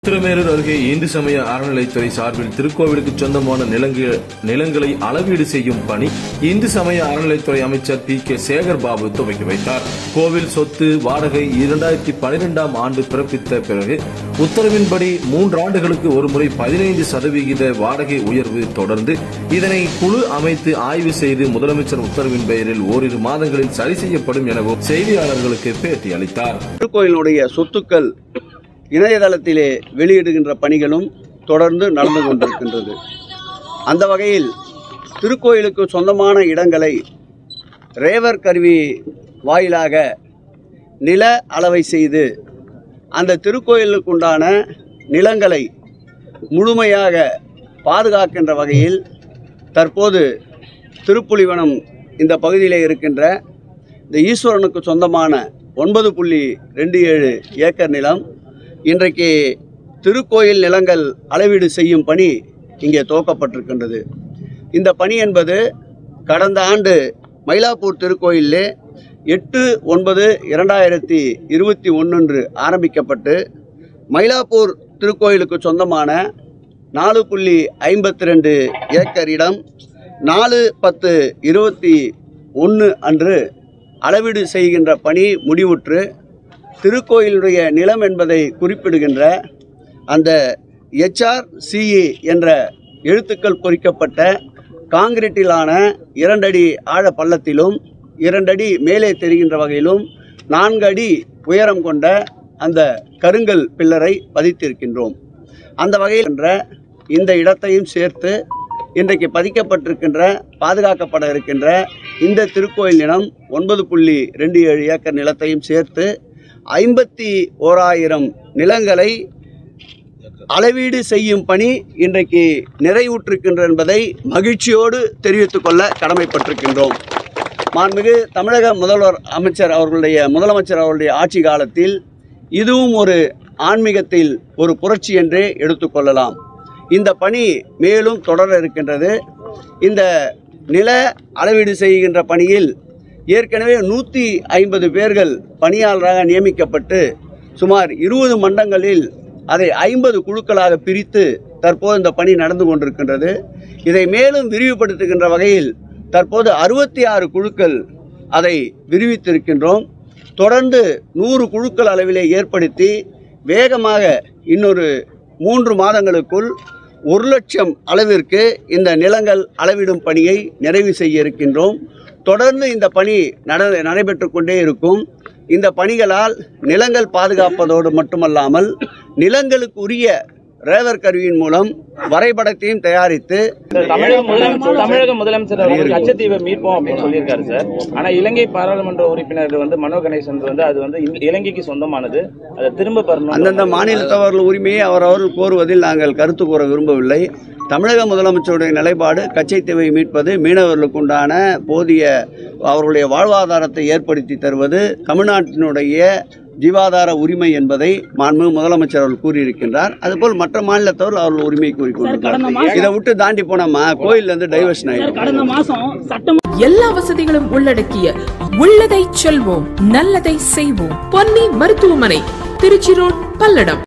திருமேரூர் அருகே இந்து சமய அறநிலைத்துறை சார்பில் திருக்கோவிலுக்கு சொந்தமான நிலங்க- நிலங்களை அளவீடு செய்யும் பணி இந்து சமய அறநிலைத்துறை அமைச்சர் பி கே சேகர் பாபு துவக்கி வைத்தார் கோவில் சொத்து வாடகை இரண்டாயிரத்தி பனிரெண்டாம் ஆண்டு பிறப்பித்த பிறகு உத்தரவின்படி மூன்றாண்டுகளுக்கு ஒருமுறை பதினைந்து சதவிகித வாடகை உயர்வு தொடர்ந்து இதனை குழு அமைத்து ஆய்வு செய்து முதலமைச்சர் உத்தரவின் பெயரில் ஓரிரு மாதங்களில் சரி செய்யப்படும் எனவும் செய்தியாளர்களுக்கு பேட்டி அளித்தார் திருக்கோயிலுடைய சொத்துக்கள் இணையதளத்திலே வெளியிடுகின்ற பணிகளும் தொடர்ந்து நடந்து கொண்டிருக்கின்றது அந்த வகையில் திருக்கோயிலுக்கு சொந்தமான இடங்களை ரேவர் கருவி வாயிலாக நில அளவை செய்து அந்த திருக்கோயிலுக்குண்டான நிலங்களை முழுமையாக பாதுகாக்கின்ற வகையில் தற்போது திருப்புலிவனம் இந்த பகுதியிலே இருக்கின்ற இந்த ஈஸ்வரனுக்கு சொந்தமான ஒன்பது புள்ளி ரெண்டு ஏழு ஏக்கர் நிலம் இன்றைக்கு திருக்கோயில் நிலங்கள் அளவீடு செய்யும் பணி இங்கே துவக்கப்பட்டிருக்கின்றது இந்த பணி என்பது கடந்த ஆண்டு மயிலாப்பூர் திருக்கோயிலே எட்டு ஒன்பது இரண்டாயிரத்தி இருபத்தி ஒன்று ஆரம்பிக்கப்பட்டு மயிலாப்பூர் திருக்கோயிலுக்கு சொந்தமான நாலு புள்ளி ஐம்பத்தி ரெண்டு ஏக்கர் இடம் நாலு பத்து இருபத்தி ஒன்று அன்று அளவீடு செய்கின்ற பணி முடிவுற்று திருக்கோயிலுடைய நிலம் என்பதை குறிப்பிடுகின்ற அந்த HRCE என்ற எழுத்துக்கள் பொறிக்கப்பட்ட காங்கிரீட்டிலான இரண்டடி ஆழ பள்ளத்திலும் இரண்டடி மேலே தெரிகின்ற வகையிலும் நான்கு அடி உயரம் கொண்ட அந்த கருங்கல் பில்லரை பதித்திருக்கின்றோம் அந்த வகையில் என்ற இந்த இடத்தையும் சேர்த்து இன்றைக்கு பதிக்கப்பட்டிருக்கின்ற பாதுகாக்கப்பட இருக்கின்ற இந்த திருக்கோயில் நிலம் ஒன்பது புள்ளி ரெண்டு ஏழு ஏக்கர் நிலத்தையும் சேர்த்து ஐம்பத்தி ஓராயிரம் நிலங்களை அளவீடு செய்யும் பணி இன்றைக்கு நிறைவுற்றிருக்கின்ற என்பதை மகிழ்ச்சியோடு தெரிவித்துக் கொள்ள கடமைப்பட்டிருக்கின்றோம் மாண்புமிகு தமிழக முதல்வர் அமைச்சர் அவர்களுடைய முதலமைச்சர் அவர்களுடைய ஆட்சி காலத்தில் இதுவும் ஒரு ஆன்மீகத்தில் ஒரு புரட்சி என்றே எடுத்துக்கொள்ளலாம் இந்த பணி மேலும் தொடர இருக்கின்றது இந்த நில அளவீடு செய்கின்ற பணியில் ஏற்கனவே நூற்றி ஐம்பது பேர்கள் பணியாளராக நியமிக்கப்பட்டு சுமார் இருபது மண்டங்களில் அதை ஐம்பது குழுக்களாக பிரித்து தற்போது இந்த பணி நடந்து கொண்டிருக்கின்றது இதை மேலும் விரிவுபடுத்துகின்ற வகையில் தற்போது அறுபத்தி ஆறு குழுக்கள் அதை விரிவித்திருக்கின்றோம் தொடர்ந்து நூறு குழுக்கள் அளவிலே ஏற்படுத்தி வேகமாக இன்னொரு மூன்று மாதங்களுக்குள் ஒரு லட்சம் அளவிற்கு இந்த நிலங்கள் அளவிடும் பணியை நிறைவு செய்ய இருக்கின்றோம் தொடர்ந்து இந்த பணி நட நடைபெற்று கொண்டே இருக்கும் இந்த பணிகளால் நிலங்கள் பாதுகாப்பதோடு மட்டுமல்லாமல் நிலங்களுக்கு உரிய ரேவர் கருவியின் மூலம் வரைபடத்தையும் தயாரித்து தமிழக முதலமைச்சர் தமிழக முதலமைச்சர் அவர்கள் கச்சத்தீவை மீட்போம் அப்படின்னு சொல்லியிருக்காரு சார் ஆனா இலங்கை பாராளுமன்ற உறுப்பினர் வந்து மனோ கணேசன் வந்து அது வந்து இங்க- இலங்கைக்கு சொந்தமானது அதை திரும்ப பெறணும் அந்தந்த மாநிலத்தவர்கள் உரிமையை அவரவர்கள் கோருவதில் நாங்கள் கருத்து கூற விரும்பவில்லை தமிழக முதலமைச்சருடைய நிலைப்பாடு கச்சைத்தீவை மீட்பது மீனவர்களுக்கு உண்டான போதிய அவர்களுடைய வாழ்வாதாரத்தை ஏற்படுத்தி தருவது தமிழ்நாட்டினுடைய ஜீவாதார உரிமை என்பதை மாண்பு முதலமைச்சர் அவர்கள் கூறியிருக்கின்றார் அதுபோல் மற்ற மாநிலத்தவர்கள் அவர்கள் உரிமை கூறிக்கொண்டிருக்கிறார் இதை விட்டு தாண்டி போனோமா கோயில்ல இருந்து டைவர்ஷன் ஆயிடும் கடந்த மாசம் சட்டம் எல்லா வசதிகளும் உள்ளடக்கிய உள்ளதை செல்வோம் நல்லதை செய்வோம் பொன்னி மருத்துவமனை திருச்சி ரோட் பல்லடம்